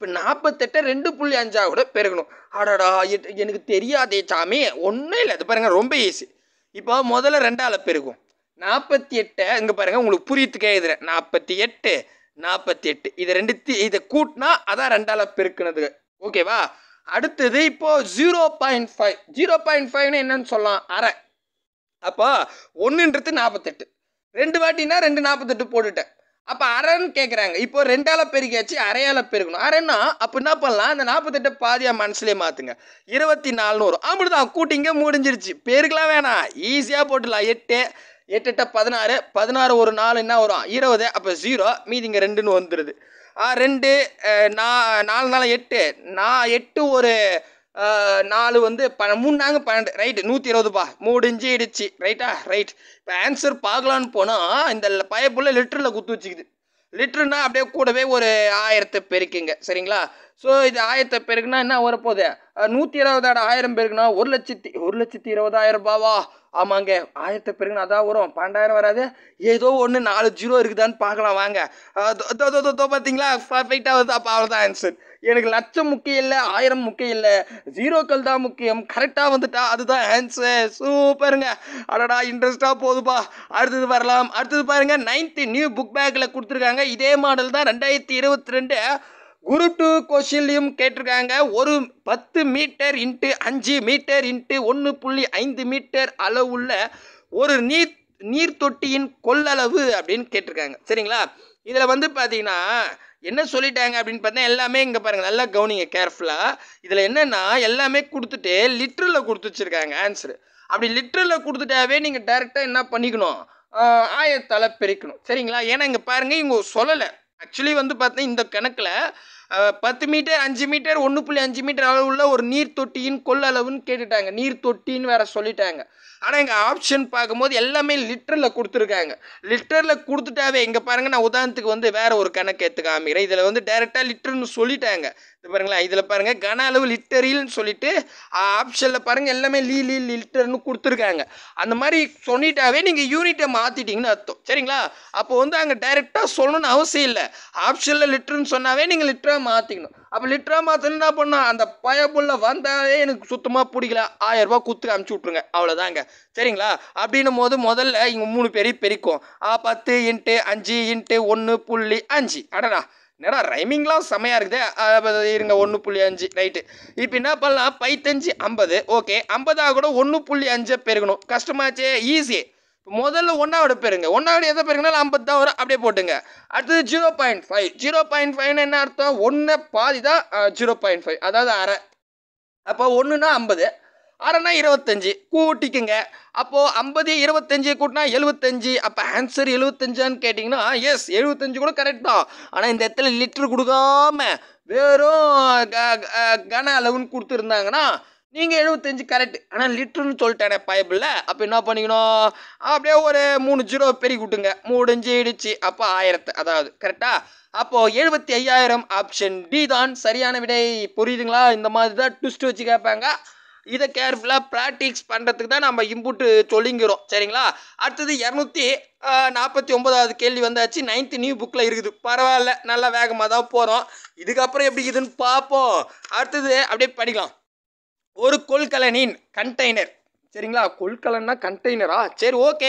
இப்போ நாற்பத்தெட்டை ரெண்டு புள்ளி அஞ்சா கூட பெருகணும் அடடா எட்- எனக்கு தெரியாதே சாமி ஒன்றும் இல்லை இது பாருங்க ரொம்ப ஈஸி இப்போ முதல்ல ரெண்டால பெருகும் நாற்பத்தி எட்டை இங்கே பாருங்க உங்களுக்கு புரியத்துக்கே எழுதுறேன் நாற்பத்தி எட்டு நாற்பத்தி எட்டு இது ரெண்டு இதை கூட்டினா அதான் ரெண்டால பெருக்குனது ஓகேவா அடுத்தது இப்போ zero point five zero point ஃபைவ்னு என்னன்னு சொல்லலாம் அரை அப்போ ஒன்றுன்றது நாற்பத்தெட்டு ரெண்டு வாட்டினா ரெண்டு நாற்பத்தெட்டு போட்டுட்டேன் அப்போ அரைன்னு கேட்குறாங்க இப்போ ரெண்டால பெருகியாச்சு அரையால பெருகணும் அரைன்னா அப்போ என்ன பண்ணலாம் அந்த நாற்பத்தெட்டை பாதியாக மனசுலேயே மாற்றுங்க இருபத்தி நாலுன்னு வரும் அப்படிதான் கூட்டிங்க முடிஞ்சிருச்சு பெருக்கலாம் வேணாம் ஈஸியாக போட்டுடலாம் எட்டு எட்டு எட்ட பதினாறு பதினாறு ஒரு நாலு என்ன வரும் இருபது அப்போ ஜீரோ மீதிங்க ரெண்டுன்னு வந்துடுது ஆ, ரெண்டு அஹ், நா நாலு நாலு எட்டு நான் எட்டு ஒரு அஹ், நாலு வந்து ப மூணு நாங்க பன்னெண்டு ரைட்டு நூற்றி இருபதுப்பா முடிஞ்சிடுச்சு ரைட்டா ரைட் இப்போ ஆன்சர் பார்க்கலான்னு போனால் இந்த பயப்புள்ள லிட்டரில் குத்து வச்சுக்குது லிட்டருனா அப்படியே கூடவே ஒரு ஆயிரத்தை பெருக்குங்க சரிங்களா ஸோ இது ஆயிரத்தை பெருக்குனா என்ன வரப்போகுது அஹ், நூற்றி இருபதாயிர ஆயிரம் பெருக்குனா ஒரு லட்சத்தி ஒரு லட்சத்தி இருபதாயிரம் ரூபாவா ஆமாங்க ஆயிரத்தை பெருக்குனா அதான் வரும் பன்னெண்டாயிரம் வராது ஏதோ ஒன்று நாலு ஜீரோ இருக்குதான்னு பார்க்கலாம் வாங்க அஹ், தோ- தோ- தோ- தோ பார்த்தீங்களா பர்ஃபெக்டாக வருது அப்போ அவ்வளோதான் ஆன்சர் எனக்கு லட்சம் முக்கியம் இல்லை ஆயிரம் முக்கியம் இல்லை ஜீரோக்கள் தான் முக்கியம் கரெக்டாக வந்துட்டா அதுதான் ஆன்சர் சூப்பருங்க அடடா இன்ட்ரெஸ்டாக போகுதுப்பா அடுத்தது வரலாம் அடுத்தது பாருங்க நைன்த்து நியூ புக் பேக்கில் கொடுத்துருக்காங்க இதே மாடல் தான் ரெண்டாயிரத்தி இருபத்தி ரெண்டு குரு டூ கொஷின்லையும் கேட்டிருக்காங்க ஒரு பத்து மீட்டர் இன்ட்டு அஞ்சு மீட்டர் இன்ட்டு ஒன்று புள்ளி ஐந்து மீட்டர் அளவுள்ள ஒரு நீர் நீர் தொட்டியின் கொள்ளளவு அப்படின்னு கேட்டிருக்காங்க சரிங்களா இதில் வந்து பார்த்தீங்கன்னா என்ன சொல்லிட்டாங்க அப்படின்னு பார்த்தா எல்லாமே இங்கே பாருங்கள் நல்லா கவனிங்க கேர்ஃபுல்லாக இதில் என்னென்னா எல்லாமே கொடுத்துட்டு லிட்டரில் கொடுத்து வச்சுருக்காங்க ஆன்சரு அப்படி லிட்டரில் கொடுத்துட்டாவே நீங்கள் டேரெக்டாக என்ன பண்ணிக்கணும் ஆஹ் ஆயிரத்தால பிரிக்கணும் சரிங்களா ஏன்னா இங்கே பாருங்கள் இவங்க சொல்லலை ஆக்சுவலி வந்து பார்த்தா இந்த கணக்கில் பத்து மீட்டர் அஞ்சு மீட்டர் ஒன்று புள்ளி அஞ்சு மீட்டர் அளவுள்ள ஒரு நீர் தொட்டியின் கொள்ளளவுன்னு கேட்டுட்டாங்க நீர் தொட்டின்னு வேற சொல்லிட்டாங்க ஆனால் இங்கே ஆப்ஷன் பார்க்கும்போது எல்லாமே லிட்டரில் கொடுத்துருக்காங்க லிட்டரில் கொடுத்துட்டாவே இங்கே பாருங்க நான் உதாரணத்துக்கு வந்து வேற ஒரு கணக்கு எடுத்து காமிக்கிறேன் இதில் வந்து டைரெக்டாக லிட்டர்னு சொல்லிட்டாங்க இது பாருங்களேன் இதில் பாருங்க கன அளவு லிட்டரில்னு சொல்லிட்டு ஆப்ஷனில் பாருங்க எல்லாமே லீ லீ லிட்டர்னு கொடுத்துருக்காங்க அந்த மாதிரி சொல்லிட்டாவே நீங்கள் யூனிட்டை மாற்றிட்டீங்கன்னு அர்த்தம் சரிங்களா அப்போ வந்து அங்கே டைரெக்டாக சொல்லணும்னு அவசியம் இல்லை ஆப்ஷனில் லிட்டர்னு சொன்னாவே நீங்கள் லிட்டராக மாற்றிக்கணும் அப்போ லிட்டராக மாற்றணும் என்ன பண்ணணும் அந்த பயபுள்ள வந்தாலே எனக்கு சுத்தமாக பிடிக்கல ஆயிரம் ரூபாய் குத்துக்கு அமுச்சு விட்ருங்க அவ்வளோதாங்க சரிங்களா அப்படின்னும் போது முதல்ல இங்கே மூணு பேரையும் பெருக்கும் ஆ பத்து இன்ட்டு அஞ்சு இன்ட்டு ஒன்று புள்ளி அஞ்சு அடடா என்னடா ரைமிங்லாம் செமையாக இருக்குது ஆ, அப்ப இருங்க ஒன்று புள்ளி அஞ்சு ரைட்டு இப்போ என்ன பண்ணலாம் பைத்தஞ்சு ஐம்பது ஓகே ஐம்பதாக கூட ஒன்று புள்ளி அஞ்சை பெருகணும் கஷ்டமாச்சே ஈஸி முதல்ல ஒன்றாவோட பெருங்க ஒன்றாவோட எதை பெருங்கினாலும் ஐம்பது தான் வரும் அப்படியே போட்டுங்க அடுத்தது zero point five zero point ஃபைவ்னு என்ன அர்த்தம் ஒன்று பாதி தான் ஜீரோ பாயிண்ட் ஃபைவ் அதாவது அரை அப்போ ஒன்றுனா ஐம்பது அரைனா இருபத்தஞ்சி கூட்டிக்குங்க அப்போது ஐம்பது இருபத்தஞ்சி கூட்டினா எழுபத்தஞ்சி அப்போ ஆன்சர் எழுபத்தஞ்சான்னு கேட்டிங்கன்னா எஸ் எழுபத்தஞ்சு கூட கரெக்ட் தான் ஆனால் இந்த இடத்துல லிட்டர் கொடுக்காம வெறும் க- க- கன அளவுன்னு கொடுத்துருந்தாங்கன்னா நீங்கள் எழுபத்தஞ்சு கரெக்ட் ஆனால் லிட்டர்னு சொல்லிட்டேனே பைபிளில் அப்போ என்ன பண்ணிக்கணும் அப்படியே ஒரு மூணு ஜீரோ பெருகி விட்டுங்க முடிஞ்சிடுச்சு அப்போ ஆயிரத்து அதாவது கரெக்டா அப்போது எழுபத்தி ஐயாயிரம் ஆப்ஷன் டி தான் சரியான விடை புரியுதுங்களா இந்த மாதிரி தான் ட்விஸ்ட் வச்சு கேட்பாங்க இதை கேர்ஃபுல்லாக ப்ராக்டிக்ஸ் பண்ணுறதுக்கு தான் நம்ம இன்புட்டு சொல்லிங்கிறோம் சரிங்களா அடுத்தது இரநூத்தி நாற்பத்தி ஒன்பதாவது கேள்வி வந்தாச்சு நைன்த்து நியூ புக்கில் இருக்குது பரவாயில்ல நல்லா வேகமாக தான் போகிறோம் இதுக்கப்புறம் எப்படி இருக்குதுன்னு பார்ப்போம் அடுத்தது அப்படியே படிக்கலாம் ஒரு கொள்கலனின் கண்டெய்னர் சரிங்களா கொள்கலன்னா கண்டெய்னரா சரி ஓகே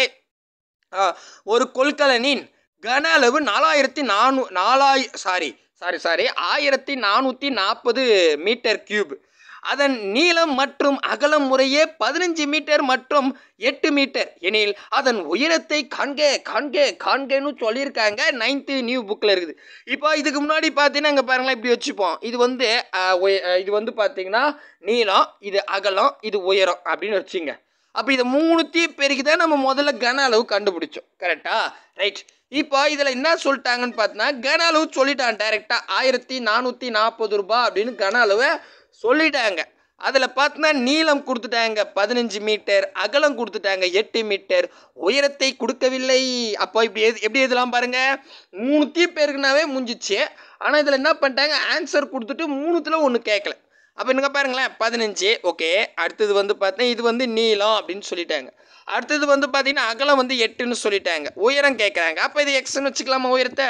ஒரு கொள்கலனின் கன அளவு நாலாயிரத்தி நானூ நாலாய் சாரி சாரி சாரி ஆயிரத்தி நானூற்றி நாற்பது மீட்டர் கியூப் அதன் நீளம் மற்றும் அகலம் முறையே பதினஞ்சு மீட்டர் மற்றும் எட்டு மீட்டர் எனில் அதன் உயரத்தை காண்க காண்க காண்கன்னு சொல்லியிருக்காங்க நைன்த்து நியூ புக்கில் இருக்குது இப்போ இதுக்கு முன்னாடி பார்த்தீங்கன்னா இங்கே பாருங்களேன் இப்படி வச்சுப்போம் இது வந்து அஹ், உய- அஹ், இது வந்து பார்த்தீங்கன்னா நீளம் இது அகலம் இது உயரம் அப்படின்னு வச்சுங்க அப்போ இதை மூணுத்தையும் பெருக்கி தான் நம்ம முதல்ல கன அளவு கண்டுபிடிச்சோம் கரெக்டா ரைட் இப்போ இதில் என்ன சொல்லிட்டாங்கன்னு பார்த்தீங்கன்னா கன அளவு சொல்லிட்டான் டைரெக்டாக ஆயிரத்தி நானூற்றி நாற்பது ரூபாய் அப்படின்னு கன அளவை சொல்லிட்டாங்க அதில் பார்த்தீங்கன்னா நீளம் கொடுத்துட்டாங்க பதினஞ்சு மீட்டர் அகலம் கொடுத்துட்டாங்க எட்டு மீட்டர் உயரத்தை கொடுக்கவில்லை அப்போ இப்படி எது எப்படி எதுலாம் பாருங்க மூணுத்தையும் பேருக்குனாவே முடிஞ்சிச்சு ஆனால் இதில் என்ன பண்ணிட்டாங்க ஆன்சர் கொடுத்துட்டு மூணுத்தில் ஒன்று கேட்கல அப்போ இங்கே பாருங்களேன் பதினஞ்சு ஓகே அடுத்தது வந்து பார்த்தா இது வந்து நீளம் அப்படின்னு சொல்லிட்டாங்க அடுத்தது வந்து பார்த்தீங்கன்னா அகலம் வந்து எட்டுன்னு சொல்லிட்டாங்க உயரம் கேட்குறாங்க அப்போ இது எக்ஸ்ன்னு வச்சுக்கலாமா உயரத்தை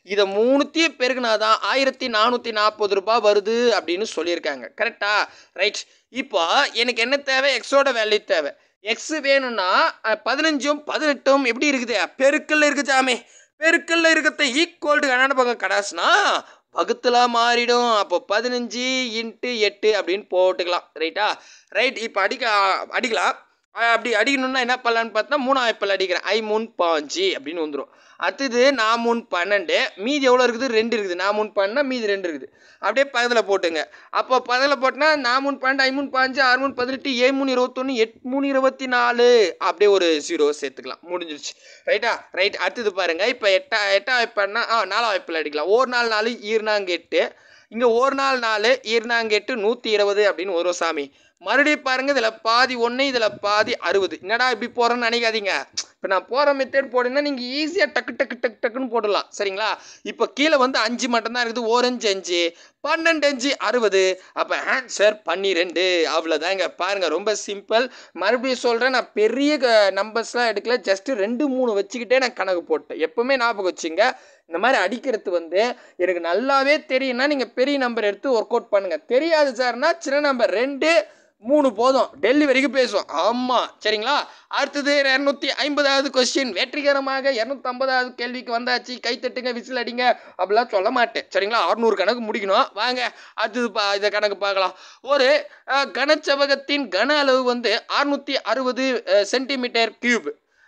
இதை மூணுத்தையும் பெருகுனாதான் ஆயிரத்தி நானூற்றி நாற்பது ரூபாய் வருது அப்படின்னு சொல்லியிருக்காங்க கரெக்டா ரைட் இப்போ எனக்கு என்ன தேவை எக்ஸோட வேல்யூ தேவை எக்ஸ் வேணும்னா அஹ், பதினஞ்சும் பதினெட்டும் எப்படி இருக்குது பெருக்கல்ல இருக்குது சாமி பெருக்கல்ல இருக்கிறத ஈக்குவல் டு கண்ணாடி பக்கம் கடாசுனா வகுத்துல மாறிடும் அப்போ பதினஞ்சு இன்ட்டு எட்டு அப்படின்னு போட்டுக்கலாம் ரைட்டா ரைட் இப்போ அடிக்க அடிக்கலாம் அஹ் அப்படி அடிக்கணும்னா என்ன பண்ணலான்னு பார்த்தா மூணாம் வாய்ப்பில் அடிக்கிறேன் ஐ மூணு பாஞ்சு அப்படின்னு வந்துடும் அடுத்தது நான் மூணு பன்னெண்டு மீதி எவ்வளோ இருக்குது ரெண்டு இருக்குது நான் மூணு பன்னெண்டா மீதி ரெண்டு இருக்குது அப்படியே பக்கத்தில் போட்டுங்க அப்போ பக்கத்தில் போட்டோன்னா நான் மூணு பன்னெண்டு ஐ மூணு பாஞ்சு ஆறு மூணு பதினெட்டு ஏ மூணு இருபத்தொன்று எட் மூணு இருபத்தி நாலு அப்படியே ஒரு ஜீரோ சேர்த்துக்கலாம் முடிஞ்சிருச்சு ரைட்டா ரைட் அடுத்தது பாருங்க இப்போ எட்டா எட்டா வாய்ப்பானா ஆ நாலாம் வாய்ப்பில் அடிக்கலாம் ஒரு நாள் நாலு ஈர்னாங்க எட்டு இங்கே ஒரு நாள் நாலு ஈர்னாங்க எட்டு நூற்றி இருபது அப்படின்னு வரும் சாமி மறுபடியும் பாருங்க இதில் பாதி ஒன்று இதில் பாதி அறுபது என்னடா இப்படி போகிறேன்னு நினைக்காதீங்க இப்போ நான் போகிற மெத்தட் போடுங்கன்னா நீங்கள் ஈஸியாக டக்கு டக்கு டக்கு டக்குன்னு போடலாம் சரிங்களா இப்போ கீழே வந்து அஞ்சு மட்டும்தான் இருக்குது ஓரஞ்சு அஞ்சு பன்னெண்டு அஞ்சு அறுபது அப்போ ஆன்சர் பன்னிரெண்டு அவ்வளோதாங்க பாருங்கள் ரொம்ப சிம்பிள் மறுபடியும் சொல்கிறேன் நான் பெரிய நம்பர்ஸ்லாம் எடுக்கல ஜஸ்ட்டு ரெண்டு மூணு வச்சுக்கிட்டே நான் கணக்கு போட்டேன் எப்போவுமே ஞாபகம் வச்சுங்க இந்த மாதிரி அடிக்கிறது வந்து எனக்கு நல்லாவே தெரியும்னா நீங்கள் பெரிய நம்பர் எடுத்து ஒர்க் அவுட் பண்ணுங்கள் தெரியாது சார்னா சின்ன நம்பர் ரெண்டு மூணு போதும் டெல்லி வரைக்கும் பேசுவோம் ஆமாம் சரிங்களா அடுத்தது இரநூத்தி ஐம்பதாவது கொஸ்டின் வெற்றிகரமாக இரநூத்தம்பதாவது கேள்விக்கு வந்தாச்சு கைத்தட்டுங்க விசில் அடிங்க அப்படிலாம் சொல்ல மாட்டேன் சரிங்களா அறுநூறு கணக்கு முடிக்கணும் வாங்க அடுத்தது பா இதை கணக்கு பார்க்கலாம் ஒரு அஹ், கனச்செவகத்தின் கன அளவு வந்து அறுநூற்றி அறுபது சென்டிமீட்டர் கியூப்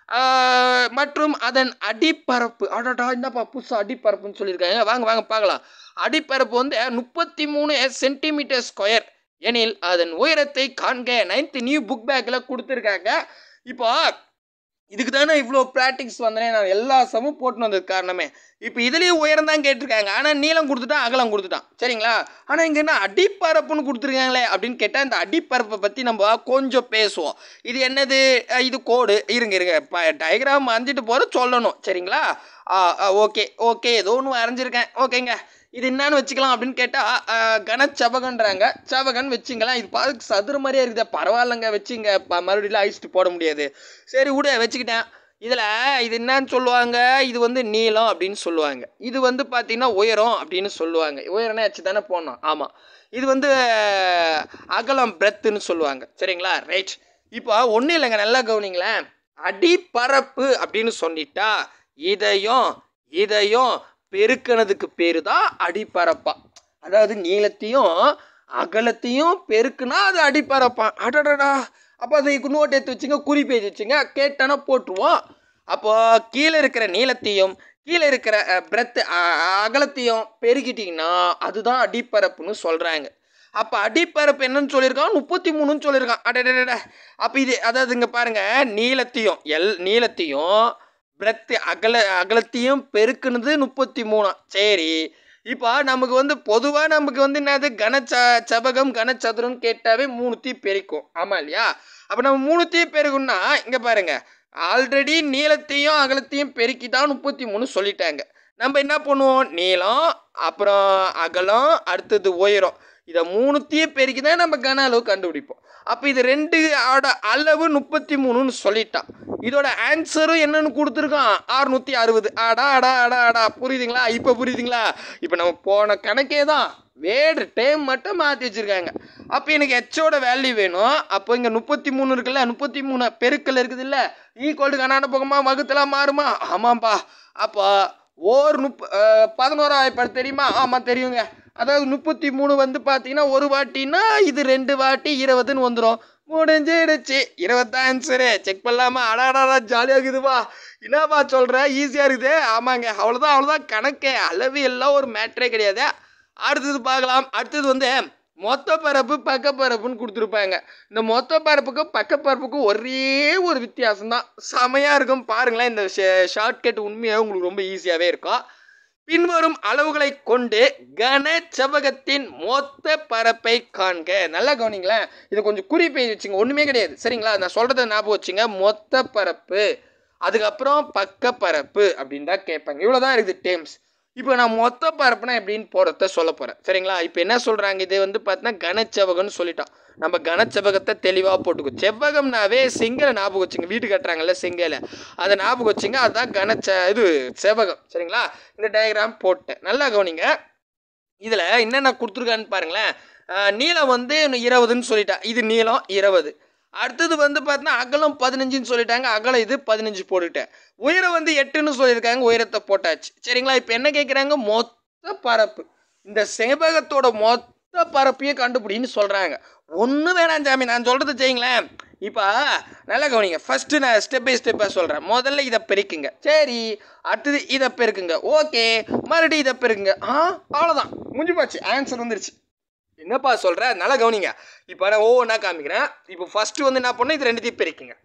மற்றும் அதன் அடிப்பரப்பு அடடா என்னப்பா புதுசாக அடிப்பரப்புன்னு சொல்லியிருக்காங்க வாங்க வாங்க பார்க்கலாம் அடிப்பரப்பு வந்து முப்பத்தி மூணு சென்டிமீட்டர் ஸ்கொயர் எனில் அதன் உயரத்தை காண்க நைன்த் நியூ புக் பேக்கில் கொடுத்துருக்காங்க இப்போ இதுக்கு தானே இவ்வளோ ப்ராக்டிக்ஸ் வந்தேன் நான் எல்லா சமும் போட்டுன்னு வந்தது காரணமே இப்போ இதுலேயும் உயரம் தான் கேட்டிருக்காங்க ஆனால் நீளம் கொடுத்துட்டான் அகலம் கொடுத்துட்டான் சரிங்களா ஆனால் இங்கே என்ன அடிப்பரப்புன்னு கொடுத்துருக்காங்களே அப்படின்னு கேட்டால் இந்த அடிப்பரப்பை பற்றி நம்ம கொஞ்சம் பேசுவோம் இது என்னது அஹ் இது கோடு இருங்க இருங்க இப்போ டயக்ராம் வரைஞ்சிட்டு போகிற சொல்லணும் சரிங்களா ஓகே ஓகே ஏதோ ஒன்று வரைஞ்சிருக்கேன் ஓகேங்க இது என்னன்னு வச்சுக்கலாம் அப்படின்னு கேட்டால் கனச்சபகன்றாங்க சபகன் வச்சுங்களேன் இது பார்க்க சதுர மாதிரியே இருக்குது பரவாயில்லைங்க வச்சுங்க ப- மறுபடியும் அழிச்சிட்டு போட முடியாது சரி விட வச்சுக்கிட்டேன் இதில் இது என்னன்னு சொல்லுவாங்க இது வந்து நீளம் அப்படின்னு சொல்லுவாங்க இது வந்து பார்த்தீங்கன்னா உயரம் அப்படின்னு சொல்லுவாங்க உயரம்னா வச்சு தானே போடணும் ஆமாம் இது வந்து அஹ், அகலம் பிரெத்துன்னு சொல்லுவாங்க சரிங்களா ரைட் இப்போ ஒன்றும் இல்லைங்க நல்லா கவனிங்களேன் அடிப்பரப்பு அப்படின்னு சொல்லிட்டா இதையும் இதையும் பெருக்கினதுக்கு பேரு தான் அடிப்பரப்பா அதாவது நீளத்தையும் அகலத்தையும் பெருக்குனா அது அடிப்பரப்பா அடடடா அப்போ அதை நோட் எடுத்து வச்சுங்க குறிப்பேஜ் வச்சுங்க கேட்டானா போட்டுருவோம் அப்போ கீழே இருக்கிற நீளத்தையும் கீழே இருக்கிற பிரெத் அகலத்தையும் பெருக்கிட்டிங்கன்னா அதுதான் அடிப்பரப்புன்னு சொல்கிறாங்க அப்போ அடிப்பரப்பு என்னன்னு சொல்லியிருக்கான் முப்பத்தி மூணுன்னு சொல்லியிருக்கான் அடடட அப்போ இது அதாவது இங்கே பாருங்கள் நீளத்தையும் எல் நீளத்தையும் பிரெத்து அகல அகலத்தையும் பெருக்குனது முப்பத்தி மூணா சரி இப்போ நமக்கு வந்து பொதுவாக நமக்கு வந்து என்னது கனச்ச சபகம் கனச்சதுரம்னு கேட்டாவே மூணுத்தையும் பெருக்கும் ஆமாம் இல்லையா அப்போ நம்ம மூணுத்தையும் பெருக்குன்னா இங்கே பாருங்க ஆல்ரெடி நீளத்தையும் அகலத்தையும் பெருக்கி தான் முப்பத்தி மூணு சொல்லிட்டாங்க நம்ம என்ன பண்ணுவோம் நீளம் அப்புறம் அகலம் அடுத்தது உயரம் இதை மூணுத்தையும் பெருக்கி தான் நம்ம கன அளவு கண்டுபிடிப்போம் அப்போ இது ரெண்டு ஆட அளவு முப்பத்தி மூணுன்னு சொல்லிட்டான் இதோட ஆன்சரும் என்னன்னு கொடுத்துருக்கான் அறுநூத்தி அறுபது அடா அடா அடா அடா புரியுதுங்களா இப்போ புரியுதுங்களா இப்போ நம்ம போன கணக்கே தான் வேடு டைம் மட்டும் மாற்றி வச்சுருக்காங்க அப்போ எனக்கு ஹெச்சோட வேல்யூ வேணும் அப்போ இங்கே முப்பத்தி மூணு இருக்குல்ல முப்பத்தி மூணு பெருக்கல் இருக்குது இல்லை ஈக்குவல் கண்ணாட பக்கமா வகுத்தலாம் மாறுமா ஆமாம்ப்பா அப்போ ஓர் முப்ப அஹ், பதினோரா வாய்ப்பாடு தெரியுமா ஆமாம் தெரியுங்க அதாவது முப்பத்தி மூணு வந்து பார்த்தீங்கன்னா ஒரு வாட்டின்னா இது ரெண்டு வாட்டி இருபதுன்னு வந்துடும் முடிஞ்சிடுச்சு இருபத்தான் ஆன்சரு செக் பண்ணலாமா அடாடாடா ஜாலியாக இருக்குதுப்பா என்னப்பா சொல்கிற ஈஸியாக இருக்குது ஆமாங்க அவ்வளோதான் அவ்வளோதான் கணக்கு அளவு எல்லாம் ஒரு மேட்ரே கிடையாது அடுத்தது பார்க்கலாம் அடுத்தது வந்து மொத்த பரப்பு பக்கப்பரப்புன்னு கொடுத்துருப்பாங்க இந்த மொத்த பரப்புக்கும் பக்கப்பரப்புக்கும் ஒரே ஒரு வித்தியாசம் தான் செமையாக இருக்கும் பாருங்களேன் இந்த ஷார்ட்கட் உண்மையாக உங்களுக்கு ரொம்ப ஈஸியாகவே இருக்கும் பின்வரும் அளவுகளை கொண்டு கன செவ்வகத்தின் மொத்த பரப்பை காண்க நல்லா கவனிங்களேன் இதை கொஞ்சம் குறிப்பை வச்சுங்க ஒன்றுமே கிடையாது சரிங்களா நான் சொல்கிறத ஞாபகம் வச்சுங்க மொத்த பரப்பு அதுக்கப்புறம் பக்க பரப்பு அப்படின்னு தான் கேட்பாங்க இவ்வளோ தான் இருக்குது டேம்ஸ் இப்போ நான் மொத்த பரப்புனா எப்படின்னு போகிறத சொல்ல போகிறேன் சரிங்களா இப்போ என்ன சொல்கிறாங்க இது வந்து பார்த்தீங்கன்னா கனச்செவகன்னு சொல்லிட்டான் நம்ம கனச்செவ்வகத்தை தெளிவாக போட்டுக்கோ செவ்வகம்னாவே செங்கலை ஞாபகம் வச்சுங்க வீடு கட்டுறாங்கல்ல செங்கலை அதை ஞாபகம் வச்சுங்க அதுதான் கனச்ச இது செவ்வகம் சரிங்களா இந்த டயக்ராம் போட்டேன் நல்லா கவனிங்க இதில் என்னென்ன கொடுத்துருக்கான்னு பாருங்களேன் அஹ் நீளம் வந்து இருபதுன்னு சொல்லிட்டா இது நீளம் இருபது அடுத்தது வந்து பார்த்தீங்கன்னா அகலம் பதினஞ்சுன்னு சொல்லிட்டாங்க அகலம் இது பதினஞ்சு போட்டுட்டேன் உயரம் வந்து எட்டுன்னு சொல்லியிருக்காங்க உயரத்தை போட்டாச்சு சரிங்களா இப்போ என்ன கேட்குறாங்க மொத்த பரப்பு இந்த செவ்வகத்தோட மொத்த பரப்பையும் கண்டுபிடின்னு சொல்கிறாங்க ஒன்றும் வேணாம் சாமி நான் சொல்கிறது செய்யுங்களேன் இப்போ நல்லா கவனிங்க ஃபஸ்ட்டு நான் ஸ்டெப் பை ஸ்டெப்பாக சொல்கிறேன் முதல்ல இதை பெருக்குங்க சரி அடுத்தது இதை பெருக்குங்க ஓகே மறுபடியும் இதை பெருக்குங்க ஆ அவ்வளோதான் முடிஞ்சு போச்சு ஆன்சர் வந்துருச்சு என்னப்பா சொல்கிற நல்லா கவனிங்க இப்போ நான் ஒவ்வொன்றா காமிக்கிறேன் இப்போ ஃபஸ்ட்டு வந்து என்ன பண்ணணும் இது ரெண்டுத்தையும் பெருக்குங்க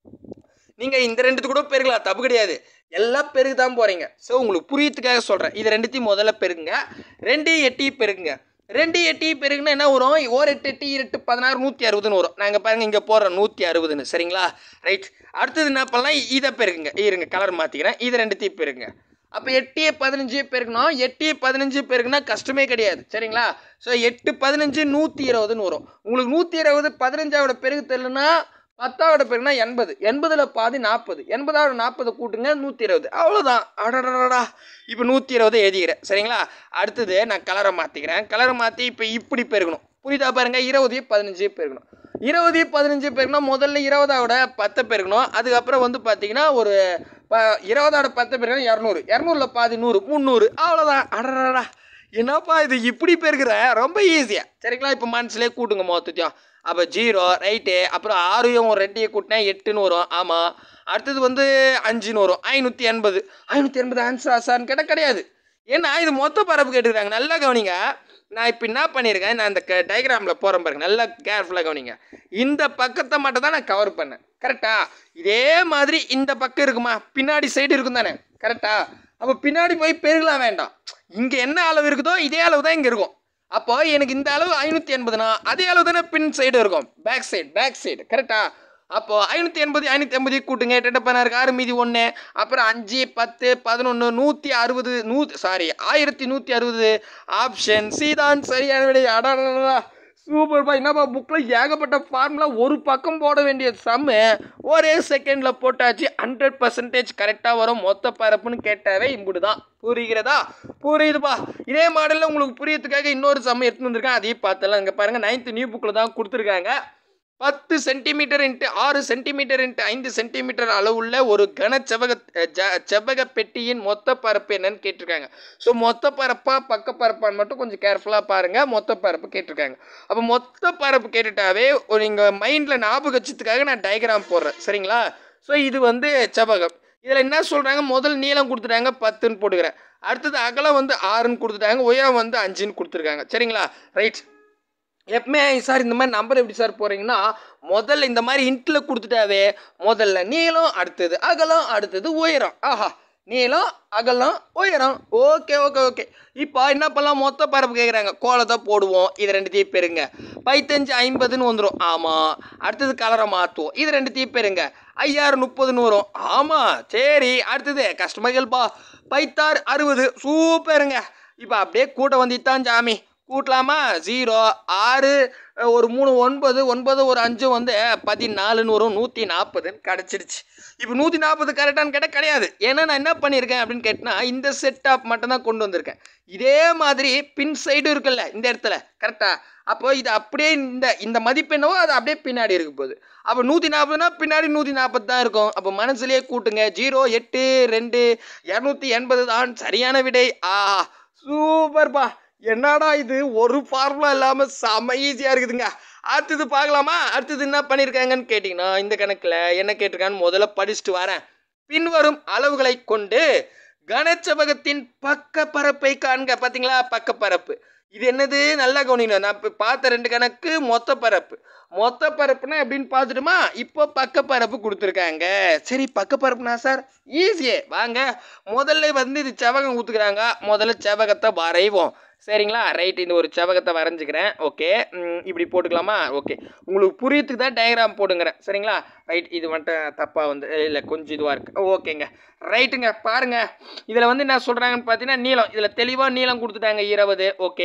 நீங்கள் இந்த ரெண்டுத்து கூட பெருக்கலாம் தப்பு கிடையாது எல்லாம் பெருகு தான் போகிறீங்க ஸோ உங்களுக்கு புரியத்துக்காக சொல்கிறேன் இது ரெண்டுத்தையும் முதல்ல பெருக்குங்க ரெண்டு எட்டி பெருக்குங்க ரெண்டு எட்டி பெருக்குன்னா என்ன வரும் ஓர் எட்டு எட்டு எட்டு பதினாறு நூற்றி அறுபதுன்னு வரும் நாங்கள் பாருங்கள் இங்கே போடுறோம் நூற்றி அறுபதுன்னு சரிங்களா ரைட் அடுத்தது என்ன பண்ணலாம் இதை பெருக்குங்க இருங்க கலர் மாற்றிக்கிறேன் இது ரெண்டுத்தையும் பெருக்குங்க அப்போ எட்டு பதினஞ்சு பெருக்கணும் எட்டு பதினஞ்சு பெருக்குனா கஷ்டமே கிடையாது சரிங்களா ஸோ எட்டு பதினஞ்சு நூற்றி இருபதுன்னு வரும் உங்களுக்கு நூற்றி இருபது பதினஞ்சாவோட பெருகு தெரியலனா பத்தாவோட பெருகுனா எண்பது எண்பதில் பாதி நாற்பது எண்பதாவோட நாற்பது கூட்டுங்க நூற்றி இருபது அவ்வளோதான் அடடடடா இப்போ நூற்றி இருபது எழுதிக்கிறேன் சரிங்களா அடுத்தது நான் கலரை மாற்றிக்கிறேன் கலரை மாற்றி இப்போ இப்படி பெருகணும் புரியுதா பாருங்க இருபது பதினஞ்சு பெருகணும் இருபது பதினஞ்சு பெருக்கணும் முதல்ல இருபதாவோட பத்தை பெருக்கணும் அதுக்கப்புறம் வந்து பார்த்தீங்கன்னா ஒரு ப இருபதாவோட பத்தை பெருக்கணும் இரநூறு இரநூறுல பாதி நூறு முந்நூறு அவ்வளோதான் அடடடா என்னப்பா இது இப்படி பெருக்கிற ரொம்ப ஈஸியாக சரிங்களா இப்போ மனசுலேயே கூட்டுங்க மொத்தத்தையும் அப்போ ஜீரோ ரைட்டு அப்புறம் ஆறையும் ஒரு ரெண்டையும் கூட்டினா எட்டுன்னு வரும் ஆமாம் அடுத்தது வந்து அஞ்சுன்னு வரும் ஐநூற்றி எண்பது ஐநூற்றி எண்பது ஆன்சர் ஆசான்னு கேட்டால் கிடையாது ஏன்னா இது மொத்த பரப்பு கேட்டுக்கிறாங்க நல்லா கவனிங்க நான் இப்போ என்ன பண்ணியிருக்கேன் நான் இந்த க டயக்ராமில் போகிறேன் பாருங்க நல்லா கேர்ஃபுல்லாக கவனிங்க இந்த பக்கத்தை மட்டும் தான் நான் கவர் பண்ணேன் கரெக்டா இதே மாதிரி இந்த பக்கம் இருக்குமா பின்னாடி சைடு இருக்கும் தானே கரெக்டா அப்போ பின்னாடி போய் பெருகலாம் வேண்டாம் இங்கே என்ன அளவு இருக்குதோ இதே அளவு தான் இங்கே இருக்கும் அப்போ எனக்கு இந்த அளவு ஐநூற்றி எண்பதுனா அதே அளவு தானே பின் சைடு இருக்கும் பேக் சைடு பேக் சைடு கரெக்டா அப்போ ஐநூற்றி எண்பது ஐநூற்றி எண்பது கூட்டுங்க எட்டு பதினாறு ஆறு மீதி ஒன்று அப்புறம் அஞ்சு பத்து பதினொன்று நூற்றி அறுபது நூ சாரி ஆயிரத்தி நூற்றி அறுபது ஆப்ஷன் சீதான் சரியான விடை அடாடா சூப்பர்ப்பா என்னப்பா புக்கில் ஏகப்பட்ட ஃபார்முலா ஒரு பக்கம் போட வேண்டிய சம்மு ஒரே செகண்டில் போட்டாச்சு ஹண்ட்ரட் பர்சன்டேஜ் கரெக்டாக வரும் மொத்த பரப்புன்னு கேட்டாவே இம்புடு தான் புரிகிறதா புரியுதுப்பா இதே மாடலில் உங்களுக்கு புரியறதுக்காக இன்னொரு சம்ம எடுத்துன்னு வந்திருக்கேன் அதையும் பார்த்தலாம் இங்கே பாருங்கள் நைன்த்து நியூ புக்கில் தான் கொடுத்துருக்காங்க பத்து சென்டிமீட்டர் இன்ட்டு ஆறு சென்டிமீட்டர் இன்ட்டு ஐந்து சென்டிமீட்டர் அளவுள்ள ஒரு கன செவ்வக ஜ- செவ்வக பெட்டியின் மொத்த பரப்பு என்னன்னு கேட்டிருக்காங்க ஸோ மொத்த பரப்பா பக்க பரப்பான்னு மட்டும் கொஞ்சம் கேர்ஃபுல்லாக பாருங்கள் மொத்த பரப்பு கேட்டிருக்காங்க அப்போ மொத்த பரப்பு கேட்டுட்டாவே ஒரு நீங்கள் மைண்டில் ஞாபகம் வச்சதுக்காக நான் டயக்ராம் போடுறேன் சரிங்களா ஸோ இது வந்து செவ்வகம் இதில் என்ன சொல்கிறாங்க முதல் நீளம் கொடுத்துட்டாங்க பத்துன்னு போட்டுக்கிறேன் அடுத்தது அகலம் வந்து ஆறுன்னு கொடுத்துட்டாங்க உயரம் வந்து அஞ்சுன்னு கொடுத்துருக்காங்க சரிங்களா ரைட் எப்பவுமே சார் இந்த மாதிரி நம்பர் எப்படி சார் போகிறீங்கன்னா முதல்ல இந்த மாதிரி இன்ட்டில் கொடுத்துட்டாவே முதல்ல நீளம் அடுத்தது அகலம் அடுத்தது உயரம் ஆஹா நீளம் அகலம் உயரம் ஓகே ஓகே ஓகே இப்போ என்ன பண்ணலாம் மொத்த பரப்பு கேட்குறாங்க கோலத்தை போடுவோம் இது ரெண்டுத்தையும் பெறுங்க பைத்தஞ்சு ஐம்பதுன்னு வந்துடும் ஆமாம் அடுத்தது கலரை மாற்றுவோம் இது ரெண்டுத்தையும் பெறுங்க ஐயாயிரம் முப்பதுன்னு வரும் ஆமாம் சரி அடுத்தது கஸ்டமர் கேள்ப்பா பைத்தாறு அறுபது சூப்பருங்க இப்போ அப்படியே கூட்ட வந்துட்டான் ஜாமி கூட்டலாமா ஜீரோ ஆறு அஹ், ஒரு மூணு ஒன்பது ஒன்பது ஒரு அஞ்சு வந்து பதினாலுன்னு வரும் நூற்றி நாற்பதுன்னு கிடச்சிருச்சு இப்போ நூற்றி நாற்பது கரெக்டானு கேட்டால் கிடையாது ஏன்னா நான் என்ன பண்ணியிருக்கேன் அப்படின்னு கேட்டினா இந்த செட்டாப் மட்டும்தான் கொண்டு வந்திருக்கேன் இதே மாதிரி பின் சைடு இருக்குல்ல இந்த இடத்துல கரெக்டாக அப்போ இது அப்படியே இந்த இந்த மதிப்பு என்னவோ அது அப்படியே பின்னாடி இருக்க போகுது அப்போ நூற்றி நாற்பதுனா பின்னாடி நூற்றி நாற்பது தான் இருக்கும் அப்போ மனசுலேயே கூட்டுங்க ஜீரோ எட்டு ரெண்டு இரநூத்தி எண்பது தான் சரியான விடை ஆ சூப்பர்ப்பா என்னடா இது ஒரு ஃபார்முலா இல்லாமல் செம ஈஸியாக இருக்குதுங்க அடுத்தது பார்க்கலாமா அடுத்தது என்ன பண்ணியிருக்காங்கன்னு கேட்டிங்கன்னா இந்த கணக்கில் என்ன கேட்டிருக்கான்னு முதல்ல படிச்சுட்டு வரேன் பின்வரும் அளவுகளை கொண்டு கனச்செவகத்தின் பக்க பரப்பை காண்க பார்த்தீங்களா பக்க பரப்பு இது என்னது நல்லா கவனிக்கணும் நான் இப்போ பார்த்த ரெண்டு கணக்கு மொத்த பரப்பு மொத்த பரப்புனா எப்படின்னு பார்த்துட்டுமா இப்போ பக்க பரப்பு கொடுத்துருக்காங்க சரி பக்க பரப்புனா சார் ஈஸியே வாங்க முதல்ல வந்து இது செவகம் ஊற்றுக்குறாங்க முதல்ல செவகத்தை வரைவோம் சரிங்களா ரைட் இந்த ஒரு செவகத்தை வரைஞ்சிக்கிறேன் ஓகே இப்படி போட்டுக்கலாமா ஓகே உங்களுக்கு புரியத்துக்கு தான் டயக்ராம் போடுங்கிறேன் சரிங்களா ரைட் இது வந்துட்டு தப்பாக வந்து இல்லை கொஞ்சம் இதுவாக இருக்குது ஓகேங்க ரைட்டுங்க பாருங்க இதில் வந்து என்ன சொல்கிறாங்கன்னு பார்த்தீங்கன்னா நீளம் இதில் தெளிவாக நீளம் கொடுத்துட்டாங்க இருபது ஓகே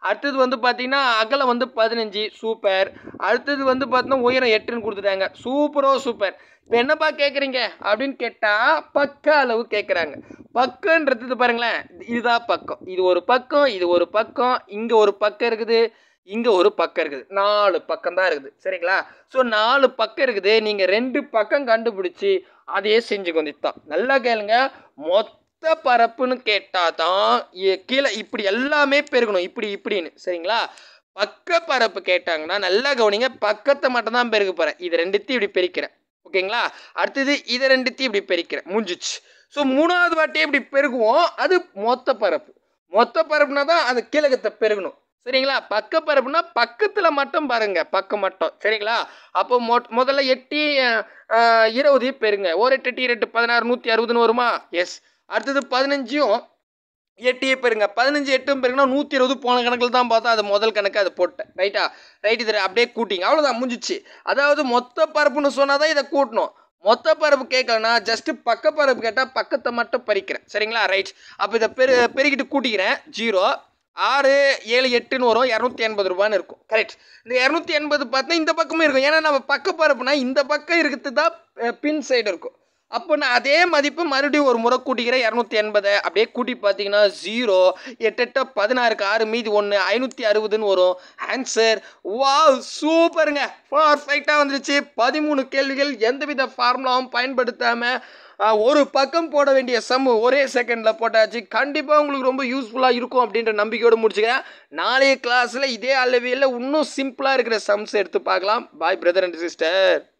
அடுத்தது வந்து பார்த்தீங்கன்னா அகலம் வந்து பதினஞ்சு சூப்பர் அடுத்தது வந்து பார்த்தீங்கன்னா உயரம் எட்டுன்னு கொடுத்துட்டாங்க சூப்பரோ சூப்பர் இப்போ என்னப்பா கேட்குறீங்க அப்படின்னு கேட்டால் பக்க அளவு கேட்குறாங்க பக்கன்றது இது பாருங்களேன் இதுதான் பக்கம் இது ஒரு பக்கம் இது ஒரு பக்கம் இங்கே ஒரு பக்கம் இருக்குது இங்கே ஒரு பக்கம் இருக்குது நாலு பக்கம் தான் இருக்குது சரிங்களா ஸோ நாலு பக்கம் இருக்குது நீங்கள் ரெண்டு பக்கம் கண்டுபிடிச்சி அதையே செஞ்சுக்கோ தான் நல்லா கேளுங்க மொத்த பரப்புன்னு கேட்டால் தான் இ- கீழே இப்படி எல்லாமே பெருகணும் இப்படி இப்படின்னு சரிங்களா பக்க பரப்பு கேட்டாங்கன்னா நல்லா கவனிங்க பக்கத்தை மட்டும் தான் பெருக போகிறேன் இது ரெண்டுத்தையும் இப்படி பெருக்கிறேன் ஓகேங்களா அடுத்தது இதை ரெண்டுத்தையும் இப்படி பெருக்கிறேன் முடிஞ்சிச்சு ஸோ மூணாவது வாட்டியே இப்படி பெருகுவோம் அது மொத்த பரப்பு மொத்த பரப்புனா தான் அது கீழகத்தை பெருகணும் சரிங்களா பக்க பரப்புனா பக்கத்தில் மட்டும் பாருங்க பக்கம் மட்டும் சரிங்களா அப்போ மொ முதல்ல எட்டி அஹ், இருபது பெருங்க ஒரு எட்டு எட்டு எட்டு பதினாறு நூற்றி அறுபதுன்னு வருமா எஸ் அடுத்தது பதினஞ்சும் எட்டியே பெருங்க பதினஞ்சு எட்டும் பெருங்கன்னா நூற்றி இருபது போன கணக்கில் தான் பார்த்தா அது முதல் கணக்கு அதை போட்டேன் ரைட்டா ரைட் இதில் அப்படியே கூட்டிங்க அவ்வளோதான் முடிஞ்சிச்சு அதாவது மொத்த பரப்புன்னு சொன்னால் தான் இதை கூட்டணும் மொத்த பரப்பு கேட்கலனா ஜஸ்ட்டு பக்க பரப்பு கேட்டால் பக்கத்தை மட்டும் பறிக்கிறேன் சரிங்களா ரைட் அப்போ இதை பெரு பெருக்கிட்டு கூட்டிக்கிறேன் ஜீரோ ஆறு ஏழு எட்டுன்னு வரும் இரநூத்தி எண்பது ரூபான்னு இருக்கும் கரெக்ட் இந்த இரநூத்தி எண்பது பார்த்தா இந்த பக்கமும் இருக்கும் ஏன்னா நம்ம பக்க பரப்புனா இந்த பக்கம் இருக்கிறது தான் அஹ், பின் சைடு இருக்கும் அப்போ நான் அதே மதிப்பு மறுபடியும் ஒரு முறை கூட்டிக்கிறேன் இரநூத்தி எண்பதை அப்படியே கூட்டி பார்த்தீங்கன்னா ஜீரோ எட்டு எட்டு பதினாறுக்கு ஆறு மீதி ஒன்று ஐநூற்றி அறுபதுன்னு வரும் ஆன்சர் வாவ் சூப்பருங்க பர்ஃபெக்டாக வந்துருச்சு பதிமூணு கேள்விகள் எந்தவித ஃபார்முலாவும் பயன்படுத்தாமல் ஒரு பக்கம் போட வேண்டிய சம் ஒரே செகண்டில் போட்டாச்சு கண்டிப்பாக உங்களுக்கு ரொம்ப யூஸ்ஃபுல்லாக இருக்கும் அப்படின்ற நம்பிக்கையோடு முடிச்சுக்கிறேன் நாளைய கிளாஸில் இதே அளவியில் இன்னும் சிம்பிளாக இருக்கிற சம்ஸ் எடுத்து பார்க்கலாம் பாய் பிரதர் அண்ட் சிஸ்டர்